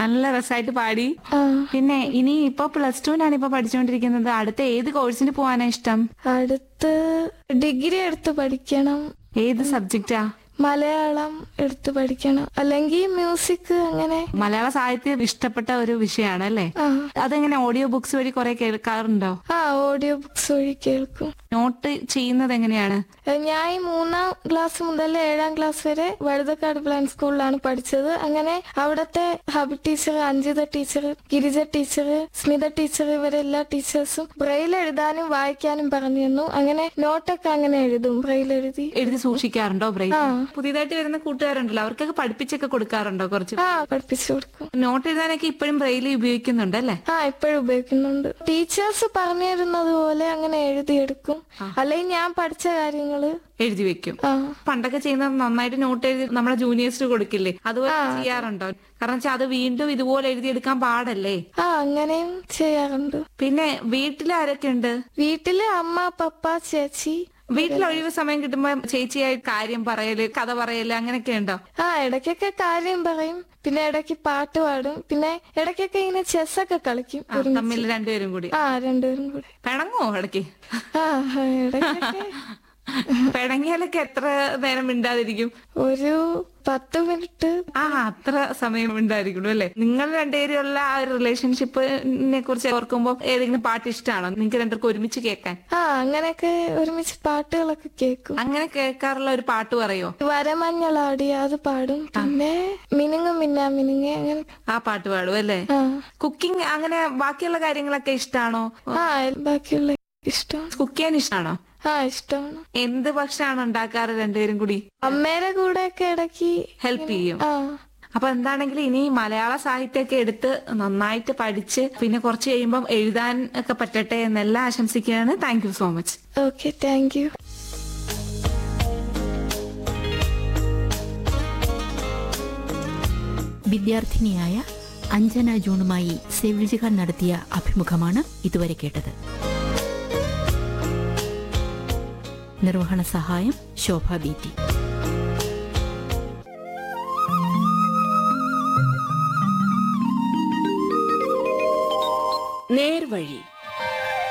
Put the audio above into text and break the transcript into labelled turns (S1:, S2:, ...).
S1: നല്ല രസമായിട്ട് പാടി
S2: ആ
S1: പിന്നെ ഇനി ഇപ്പൊ പ്ലസ് ടുവിനാണ് ഇപ്പൊ പഠിച്ചുകൊണ്ടിരിക്കുന്നത് അടുത്ത ഏത് കോഴ്സിന് പോകാനാ ഇഷ്ടം
S2: അടുത്ത് ഡിഗ്രി എടുത്ത് പഠിക്കണം
S1: ഏത് സബ്ജക്റ്റാ
S2: മലയാളം എടുത്ത് പഠിക്കണം അല്ലെങ്കിൽ മ്യൂസിക് അങ്ങനെ
S1: മലയാള സാഹിത്യം ഇഷ്ടപ്പെട്ട ഒരു വിഷയമാണ് അല്ലേ
S2: ആ
S1: അതെങ്ങനെ ഓഡിയോ ബുക്സ് വഴി കുറെ കേൾക്കാറുണ്ടോ
S2: ആ ഓഡിയോ ബുക്സ് വഴി കേൾക്കും
S1: നോട്ട് ചെയ്യുന്നത് എങ്ങനെയാണ്
S2: ഏ, ഞാൻ ഈ മൂന്നാം ക്ലാസ് മുതൽ ഏഴാം ക്ലാസ് വരെ വഴുതക്കാട് പ്ലാൻ സ്കൂളിലാണ് പഠിച്ചത് അങ്ങനെ അവിടത്തെ ഹബി teacher Anjitha teacher Girija teacher Smitha teacher ഇവരെ എല്ലാ ടീച്ചേഴ്സും ബ്രെയിൽ എഴുതാനും വായിക്കാനും പറഞ്ഞു തന്നു അങ്ങനെ നോട്ടൊക്കെ അങ്ങനെ എഴുതും ബ്രെയിൽ എഴുതി
S1: എഴുതി സൂക്ഷിക്കാറുണ്ടോ ബ്രേക്ക്
S2: ആ.
S1: പുതിയതായിട്ട് വരുന്ന കൂട്ടുകാരുണ്ടല്ലോ അവർക്കൊക്കെ പഠിപ്പിച്ചൊക്കെ കൊടുക്കാറുണ്ടോ കുറച്ച്
S2: ആ പഠിപ്പിച്ചു കൊടുക്കും
S1: നോട്ട് എഴുതാനൊക്കെ ഇപ്പോഴും ബ്രെയിലി ഉപയോഗിക്കുന്നുണ്ട് അല്ലേ
S2: ആ ഇപ്പോഴും ഉപയോഗിക്കുന്നുണ്ട് ടീച്ചേഴ്സ് പറഞ്ഞു തരുന്നത് പോലെ അങ്ങനെ എഴുതിയെടുക്കും അല്ലെങ്കിൽ ഞാൻ പഠിച്ച കാര്യങ്ങള്
S1: എഴുതി വെക്കും
S2: ആ
S1: പണ്ടൊക്കെ ചെയ്യുന്നത് നന്നായിട്ട് നോട്ട് എഴുതി നമ്മളെ ജൂനിയേഴ്സിന് കൊടുക്കില്ലേ അതുപോലെ ചെയ്യാറുണ്ടോ കാരണം വെച്ചാൽ അത് വീണ്ടും ഇതുപോലെ എഴുതിയെടുക്കാൻ പാടല്ലേ
S2: ആ അങ്ങനെയും ചെയ്യാറുണ്ട്
S1: പിന്നെ വീട്ടിൽ ആരൊക്കെ ഉണ്ട്
S2: വീട്ടില് അമ്മ പപ്പ ചേച്ചി
S1: വീട്ടിൽ ഒഴിവ് സമയം കിട്ടുമ്പോ ചേച്ചിയായി കാര്യം പറയല് കഥ പറയല് അങ്ങനെയൊക്കെ ഉണ്ടോ
S2: ആ ഇടയ്ക്കൊക്കെ കാര്യം പറയും പിന്നെ ഇടയ്ക്ക് പാട്ട് പാടും പിന്നെ ഇടയ്ക്കൊക്കെ ഇങ്ങനെ ചെസ്സൊക്കെ കളിക്കും
S1: ആ,
S2: ഒരുമിച്ച്.
S1: തമ്മിൽ രണ്ടുപേരും കൂടി
S2: ആ രണ്ടുപേരും കൂടെ
S1: പിണങ്ങോ ഇടയ്ക്ക്
S2: ആ ഇടയ്ക്കൊക്കെ
S1: പിണങ്ങിയാലൊക്കെ എത്ര നേരം മിണ്ടാതിരിക്കും
S2: ഒരു പത്ത് മിനിറ്റ്
S1: ആ അത്ര സമയം ഉണ്ടായിരിക്കുള്ളൂ അല്ലേ നിങ്ങൾ രണ്ടുപേരുള്ള ആ ഒരു റിലേഷൻഷിപ്പിനെ കുറിച്ച് ഓർക്കുമ്പോൾ ഏതെങ്കിലും പാട്ട് ഇഷ്ടമാണോ നിങ്ങൾക്ക് രണ്ടുപേർക്കും ഒരുമിച്ച് കേൾക്കാൻ
S2: ആ അങ്ങനെയൊക്കെ ഒരുമിച്ച് പാട്ടുകളൊക്കെ കേൾക്കും
S1: അങ്ങനെ കേൾക്കാറുള്ള ഒരു പാട്ട് പറയോ
S2: വരമഞ്ഞളാടി അത് പാടും പിന്നെ മിനുങ്ങും മിന്നാ മിനുങ്ങ അങ്ങനെ
S1: ആ പാട്ട് പാടും അല്ലേ
S2: ആ
S1: കുക്കിംഗ് അങ്ങനെ ബാക്കിയുള്ള കാര്യങ്ങളൊക്കെ ഇഷ്ടമാണോ
S2: ആ ബാക്കിയുള്ള ഇഷ്ടം
S1: കുക്ക് ചെയ്യാൻ ഇഷ്ടമാണോ
S2: ആ ഇഷ്ടമാണ്
S1: എന്ത് ഭക്ഷണമാണ് ഉണ്ടാക്കാറ് രണ്ടുപേരും കൂടി
S2: അമ്മേരെ കൂടെ ഒക്കെ ഇടയ്ക്ക്
S1: ഹെൽപ്പ് ചെയ്യും
S2: ആ
S1: അപ്പൊ എന്താണെങ്കിലും ഇനി മലയാള സാഹിത്യമൊക്കെ എടുത്ത് നന്നായിട്ട് പഠിച്ച് പിന്നെ കുറച്ച് കഴിയുമ്പം എഴുതാൻ ഒക്കെ പറ്റട്ടെ എന്നെല്ലാം ആശംസിക്കുകയാണ് thank you so much
S2: okay thank you
S3: വിദ്യാർത്ഥിനിയായ അഞ്ജന ജൂണുമായി സെവിൽജികൾ നടത്തിയ അഭിമുഖമാണ് ഇതുവരെ കേട്ടത് നിർവഹണ സഹായം ശോഭ ബി ടി
S4: നേർവഴി